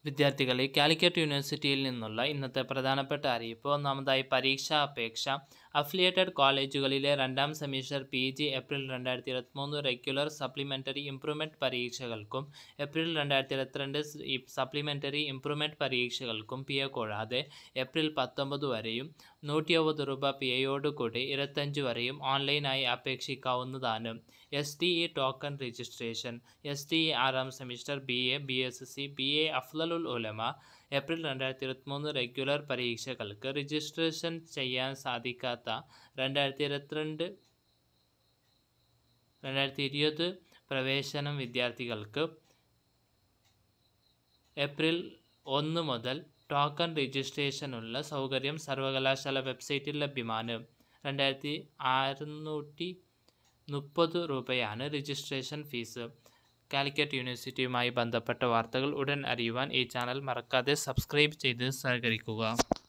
വിദ്യാർത്ഥികളെ കാലിക്കറ്റ് യൂണിവേഴ്സിറ്റിയിൽ നിന്നുള്ള ഇന്നത്തെ പ്രധാനപ്പെട്ട അറിയിപ്പ് ഒന്നാമതായി പരീക്ഷാ അപേക്ഷ അഫിലിയേറ്റഡ് കോളേജുകളിലെ രണ്ടാം സെമിസ്റ്റർ പി ജി ഏപ്രിൽ രണ്ടായിരത്തി ഇരുപത്തിമൂന്ന് റെഗുലർ സപ്ലിമെൻ്ററി ഇംപ്രൂവ്മെൻറ്റ് പരീക്ഷകൾക്കും ഏപ്രിൽ രണ്ടായിരത്തി ഇരുപത്തിരണ്ട് സപ്ലിമെൻ്ററി ഇംപ്രൂവ്മെൻറ്റ് പരീക്ഷകൾക്കും പി എ കൂടാതെ ഏപ്രിൽ പത്തൊമ്പത് വരെയും നൂറ്റി അറുപത് രൂപ പി എയോട് കൂടി ഇരുപത്തഞ്ച് വരെയും ഓൺലൈനായി അപേക്ഷിക്കാവുന്നതാണ് S T E token registration S T E ആറാം semester B A B S C B A അഫ്ലലുൽ ഉലമ ഏപ്രിൽ രണ്ടായിരത്തി ഇരുപത്തിമൂന്ന് റെഗുലർ പരീക്ഷകൾക്ക് രജിസ്ട്രേഷൻ ചെയ്യാൻ സാധിക്കാത്ത രണ്ടായിരത്തി ഇരുപത്തിരണ്ട് രണ്ടായിരത്തി ഇരുപത് പ്രവേശനം വിദ്യാർത്ഥികൾക്ക് ഏപ്രിൽ ഒന്ന് മുതൽ ടോക്കൺ രജിസ്ട്രേഷനുള്ള സൗകര്യം സർവകലാശാല വെബ്സൈറ്റിൽ ലഭ്യമാണ് രണ്ടായിരത്തി അറുന്നൂറ്റി മുപ്പത് രൂപയാണ് രജിസ്ട്രേഷൻ ഫീസ് കാലിക്കറ്റ് യൂണിവേഴ്സിറ്റിയുമായി ബന്ധപ്പെട്ട വാർത്തകൾ ഉടൻ അറിയുവാൻ ഈ ചാനൽ മറക്കാതെ സബ്സ്ക്രൈബ് ചെയ്ത് സഹകരിക്കുക